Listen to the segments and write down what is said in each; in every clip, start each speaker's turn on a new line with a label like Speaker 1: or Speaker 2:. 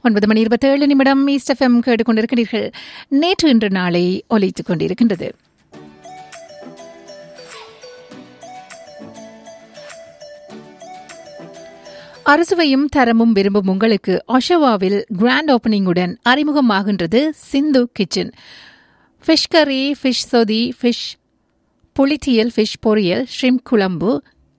Speaker 1: ஒன்பது மணி இருபத்தேழு நிமிடம் ஈஸ்ட் எஃப்எம் கேட்டுக்கொண்டிருக்கிறீர்கள் நேற்று இன்று நாளை ஒலித்துக் கொண்டிருக்கின்றது அரசுவையும் தரமும் விரும்பும் உங்களுக்கு ஒஷவாவில் கிராண்ட் ஓபனிங்குடன் அறிமுகமாகின்றது சிந்து கிச்சன் ஃபிஷ் கறி ஃபிஷ் சொதி ஃபிஷ் புளித்தியல் ஃபிஷ் பொரியல் ஷ்ரிம் குழம்பு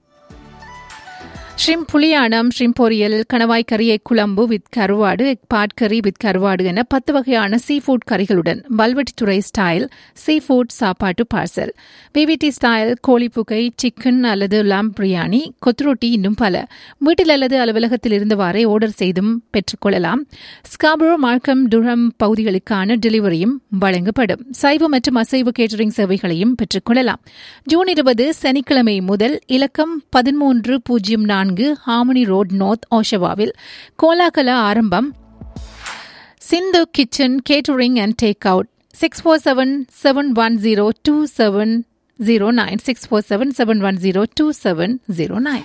Speaker 1: ஷ்ரிம் புளியானம் ஷ்ரிம் பொரியல் கணவாய் கறி எக் குழம்பு வித் கருவாடு எக் பாட் கறி வித் கருவாடு என பத்து வகையான சீ ஃபுட் கறிகளுடன் வல்வெட்டித்துறை ஸ்டைல் சீ ஃபுட் சாப்பாட்டு பார்சல் பிவிடி ஸ்டைல் கோழிப்புகை சிக்கன் அல்லது லாம் பிரியாணி கொத்துரொட்டி இன்னும் பல வீட்டில் அல்லது அலுவலகத்தில் இருந்தவாறே ஆர்டர் செய்தும் பெற்றுக்கொள்ளலாம் ஸ்காபரோ மார்க்கம் டுரம் பகுதிகளுக்கான டெலிவரியும் வழங்கப்படும் சைவ மற்றும் அசைவ கேட்டரிங் சேவைகளையும் பெற்றுக்கொள்ளலாம் ஜூன் இருபது சனிக்கிழமை முதல் இலக்கம் பதிமூன்று பூஜ்ஜியம் நான்கு நான்கு ஹார்மனி ரோட் நார்த் ஓஷவாவில் கோலாகல ஆரம்பம் Sindhu kitchen catering and take out six four seven seven one zero two seven zero nine six four seven seven one zero two seven zero nine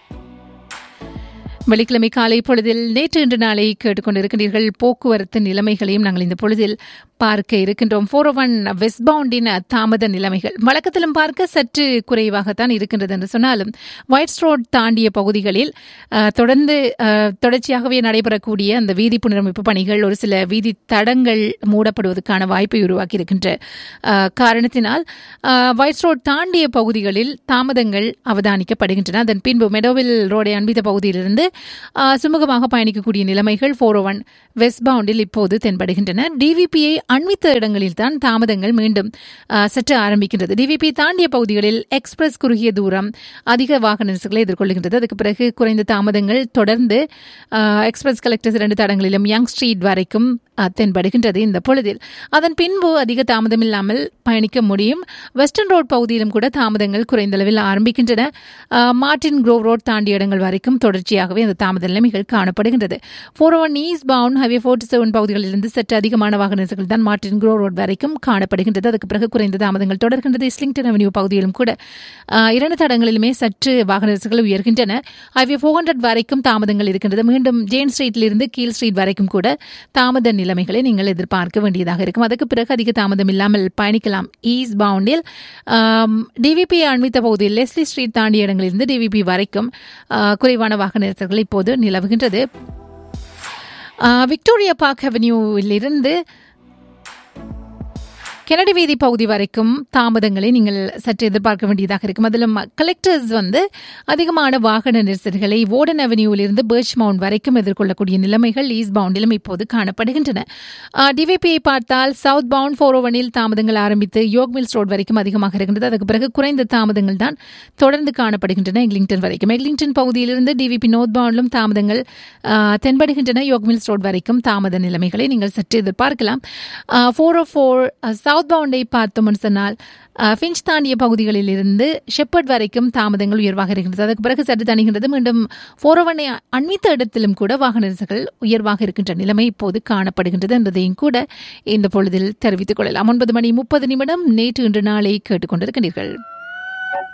Speaker 1: வெள்ளிக்கிழமை காலை பொழுதில் நேற்று இன்று நாளை கேட்டுக்கொண்டிருக்கின்றீர்கள் போக்குவரத்து நிலைமைகளையும் நாங்கள் இந்த பொழுதில் பார்க்க இருக்கின்றோம் ஃபோர் ஒன் வெஸ்ட் பவுண்டின் தாமத நிலைமைகள் வழக்கத்திலும் பார்க்க சற்று குறைவாகத்தான் இருக்கின்றது என்று சொன்னாலும் ஒயிட்ஸ் ரோட் தாண்டிய பகுதிகளில் தொடர்ந்து தொடர்ச்சியாகவே நடைபெறக்கூடிய அந்த வீதி புனரமைப்பு பணிகள் ஒரு சில வீதி தடங்கள் மூடப்படுவதற்கான வாய்ப்பை உருவாக்கி இருக்கின்ற காரணத்தினால் ஒயிட்ஸ் ரோட் தாண்டிய பகுதிகளில் தாமதங்கள் அவதானிக்கப்படுகின்றன அதன் பின்பு மெடோவில் ரோடை அன்பித்த பகுதியிலிருந்து சுமூகமாக பயணிக்கக்கூடிய நிலைமைகள் ஃபோர் ஒன் வெஸ்ட் பவுண்டில் இப்போது தென்படுகின்றன டிவிபியை அண்மித்த இடங்களில் தான் தாமதங்கள் மீண்டும் சற்று ஆரம்பிக்கின்றது டிவிபி தாண்டிய பகுதிகளில் எக்ஸ்பிரஸ் குறுகிய தூரம் அதிக வாகன நெரிசல்களை எதிர்கொள்கின்றது அதுக்கு பிறகு குறைந்த தாமதங்கள் தொடர்ந்து எக்ஸ்பிரஸ் கலெக்டர்ஸ் இரண்டு தடங்களிலும் யங் ஸ்ட்ரீட் வரைக்கும் தென்படுகின்றது இந்த பொழுதில் அதன் பின்பு அதிக தாமதம் இல்லாமல் பயணிக்க முடியும் வெஸ்டர்ன் ரோட் பகுதியிலும் கூட தாமதங்கள் குறைந்த அளவில் ஆரம்பிக்கின்றன மார்டின் க்ரோவ் ரோட் தாண்டிய இடங்கள் வரைக்கும் தொடர்ச்சியாகவே அந்த தாமத நிலைமைகள் காணப்படுகின்றது four one eastbound highway forty seven பகுதிகளிலிருந்து சற்று அதிகமான வாகன நெரிசல்கள் தான் மார்டின் க்ரோ ரோட் வரைக்கும் காணப்படுகின்றது அதுக்கு பிறகு குறைந்த தாமதங்கள் தொடர்கின்றது இஸ்லிங்டன் அவென்யூ பகுதியிலும் கூட இரண்டு தடங்களிலுமே சற்று வாகன நெரிசல்கள் உயர்கின்றன ஹைவே ஃபோர் ஹண்ட்ரட் வரைக்கும் தாமதங்கள் இருக்கின்றது மீண்டும் ஜேன் ஸ்ட்ரீட்டிலிருந்து கீழ் ஸ்ட்ரீட் வரைக்கும் கூட தாமத நிலைமைகளை நீங்கள் எதிர்பார்க்க வேண்டியதாக இருக்கும் அதுக்கு பிறகு அதிக தாமதம் இல்லாமல் பயணிக்கலாம் ஈஸ்ட் பவுண்டில் டிவிபி அண்மித்த பகுதியில் லெஸ்லி ஸ்ட்ரீட் தாண்டிய இடங்களிலிருந்து டிவிபி வரைக்கும் குறைவான வாகன நெரிசல்கள் இப்போது நிலவுகின்றது விக்டோரியா பார்க் அவென்யூவிலிருந்து கெனடி வீதி பகுதி வரைக்கும் தாமதங்களை நீங்கள் சற்று எதிர்பார்க்க வேண்டியதாக இருக்கும் அதில் கலெக்டர்ஸ் வந்து அதிகமான வாகன நெரிசல்களை ஓடன் அவென்யூவிலிருந்து பர்ச் மவுண்ட் வரைக்கும் எதிர்கொள்ளக்கூடிய நிலைமைகள் ஈஸ்ட் பவுண்டிலும் இப்போது காணப்படுகின்றன டிவிபியை பார்த்தால் சவுத் பவுண்ட் ஃபோர் ஓவனில் தாமதங்கள் ஆரம்பித்து யோக் மில்ஸ் ரோட் வரைக்கும் அதிகமாக இருக்கின்றது அதுக்கு பிறகு குறைந்த தாமதங்கள் தான் தொடர்ந்து காணப்படுகின்றன எக்லிங்டன் வரைக்கும் எக்லிங்டன் பகுதியிலிருந்து டிவிபி நோர்த் பவுண்டிலும் தாமதங்கள் தென்படுகின்றன யோக் மில்ஸ் ரோட் வரைக்கும் தாமத நிலைமைகளை நீங்கள் சற்று எதிர்பார்க்கலாம் ஃபோர் ஓ ஃபோர் சவுத் பவுண்டை பார்த்தோம்னு சொன்னால் ஃபிஞ்ச் தாண்டிய பகுதிகளில் இருந்து ஷெப்பர்ட் வரைக்கும் தாமதங்கள் உயர்வாக இருக்கின்றது அதுக்கு பிறகு சற்று தணிகின்றது மீண்டும் ஃபோரோவனை அண்மித்த இடத்திலும் கூட வாகன நெரிசல்கள் உயர்வாக இருக்கின்ற நிலைமை இப்போது காணப்படுகின்றது என்பதையும் கூட இந்த பொழுதில் தெரிவித்துக் கொள்ளலாம் ஒன்பது மணி முப்பது நிமிடம் நேற்று இன்று நாளை கேட்டுக்கொண்டிருக்கின்றீர்கள்